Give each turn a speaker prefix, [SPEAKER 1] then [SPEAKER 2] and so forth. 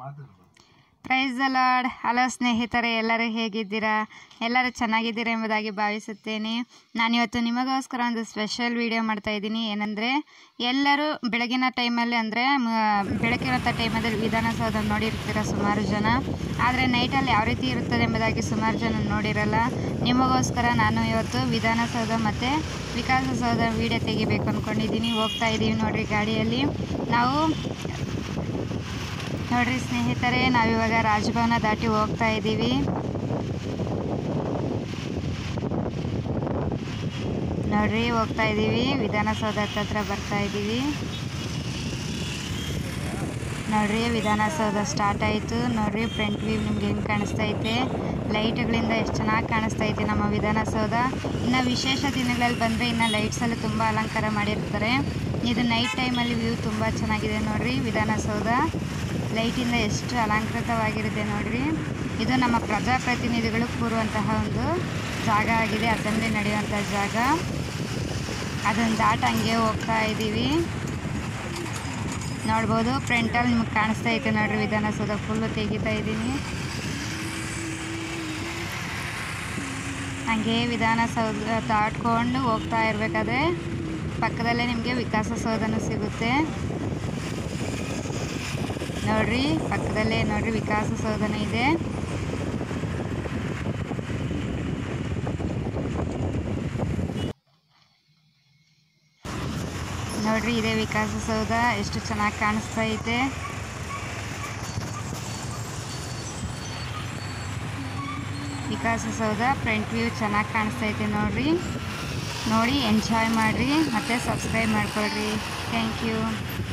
[SPEAKER 1] praise the lord hello ಸ್ನೇಹಿತರೆ ಎಲ್ಲರೂ ಹೇಗಿದ್ದೀರಾ ಎಲ್ಲರೂ ಚೆನ್ನಾಗಿದ್ದೀರಾ ಎಂಬುದಾಗಿ ಭಾವಿಸುತ್ತೇನೆ ನಾನಿವತ್ತು ನಿಮಗೋಸ್ಕರ ಒಂದು ಸ್ಪೆಷಲ್ ವಿಡಿಯೋ ಮಾಡ್ತಾ ಇದ್ದೀನಿ ಏನಂದರೆ ಎಲ್ಲರೂ ಬೆಳಗಿನ ಟೈಮಲ್ಲಿ ಅಂದರೆ ಬೆಳಕಿರೋಂಥ ಟೈಮಲ್ಲಿ ವಿಧಾನಸೌಧ ನೋಡಿರ್ತೀರ ಸುಮಾರು ಜನ ಆದರೆ ನೈಟಲ್ಲಿ ಯಾವ ರೀತಿ ಇರುತ್ತದೆ ಎಂಬುದಾಗಿ ಸುಮಾರು ಜನ ನೋಡಿರಲ್ಲ ನಿಮಗೋಸ್ಕರ ನಾನು ಇವತ್ತು ವಿಧಾನಸೌಧ ಮತ್ತು ವಿಕಾಸಸೌಧ ವಿಡಿಯೋ ತೆಗಿಬೇಕು ಅಂದ್ಕೊಂಡಿದ್ದೀನಿ ಹೋಗ್ತಾ ಇದ್ದೀವಿ ನೋಡಿರಿ ಗಾಡಿಯಲ್ಲಿ ನಾವು ನೋಡ್ರಿ ಸ್ನೇಹಿತರೆ ನಾವಿವಾಗ ರಾಜಭವನ ದಾಟಿ ಹೋಗ್ತಾ ಇದ್ದೀವಿ ನೋಡ್ರಿ ಹೋಗ್ತಾ ಇದ್ದೀವಿ ವಿಧಾನಸೌಧ ಹತ್ರ ಬರ್ತಾ ಇದ್ದೀವಿ ನೋಡ್ರಿ ವಿಧಾನಸೌಧ ಸ್ಟಾರ್ಟ್ ಆಯಿತು ನೋಡ್ರಿ ಫ್ರಂಟ್ ವ್ಯೂ ನಿಮ್ಗೆ ಹೆಂಗೆ ಕಾಣಿಸ್ತಾ ಐತೆ ಲೈಟ್ಗಳಿಂದ ಎಷ್ಟು ಚೆನ್ನಾಗಿ ಕಾಣಿಸ್ತಾ ಐತೆ ನಮ್ಮ ವಿಧಾನಸೌಧ ಇನ್ನು ವಿಶೇಷ ದಿನಗಳಲ್ಲಿ ಬಂದರೆ ಇನ್ನು ಲೈಟ್ಸಲ್ಲಿ ತುಂಬ ಅಲಂಕಾರ ಮಾಡಿರ್ತಾರೆ ಇದು ನೈಟ್ ಟೈಮಲ್ಲಿ ವ್ಯೂ ತುಂಬ ಚೆನ್ನಾಗಿದೆ ನೋಡ್ರಿ ವಿಧಾನಸೌಧ ಲೈಟಿಂದ ಎಷ್ಟು ಅಲಂಕೃತವಾಗಿರುತ್ತೆ ನೋಡ್ರಿ ಇದು ನಮ್ಮ ಪ್ರಜಾಪ್ರತಿನಿಧಿಗಳು ಕೂರುವಂತಹ ಒಂದು ಜಾಗ ಆಗಿದೆ ಅಸೆಂಬ್ಲಿ ನಡೆಯುವಂಥ ಜಾಗ ಅದನ್ನು ದಾಟ್ ಹಂಗೆ ಹೋಗ್ತಾ ಇದ್ದೀವಿ ನೋಡ್ಬೋದು ಫ್ರಂಟಲ್ಲಿ ನಿಮ್ಗೆ ಕಾಣಿಸ್ತಾ ಐತೆ ನೋಡ್ರಿ ವಿಧಾನಸೌಧ ಫುಲ್ಲು ತೆಗಿತಾ ಇದ್ದೀನಿ ಹಂಗೆ ವಿಧಾನಸೌಧ ದಾಟ್ಕೊಂಡು ಹೋಗ್ತಾ ಇರಬೇಕಾದ್ರೆ ಪಕ್ಕದಲ್ಲೇ ನಿಮಗೆ ವಿಕಾಸಸೌಧನೂ ಸಿಗುತ್ತೆ ನೋಡ್ರಿ ಪಕ್ಕದಲ್ಲೇ ನೋಡ್ರಿ ವಿಕಾಸಸೌಧನೂ ಇದೆ ನೋಡ್ರಿ ಇದೇ ವಿಕಾಸಸೌಧ ಎಷ್ಟು ಚೆನ್ನಾಗಿ ಕಾಣಿಸ್ತಾ ಐತೆ ವಿಕಾಸಸೌಧ ಫ್ರಂಟ್ ವ್ಯೂ ಚೆನ್ನಾಗಿ ಕಾಣಿಸ್ತಾ ಐತೆ ನೋಡ್ರಿ ನೋಡಿ ಎಂಜಾಯ್ ಮಾಡಿರಿ ಮತ್ತು ಸಬ್ಸ್ಕ್ರೈಬ್ ಮಾಡ್ಕೊಳ್ರಿ ಥ್ಯಾಂಕ್ ಯು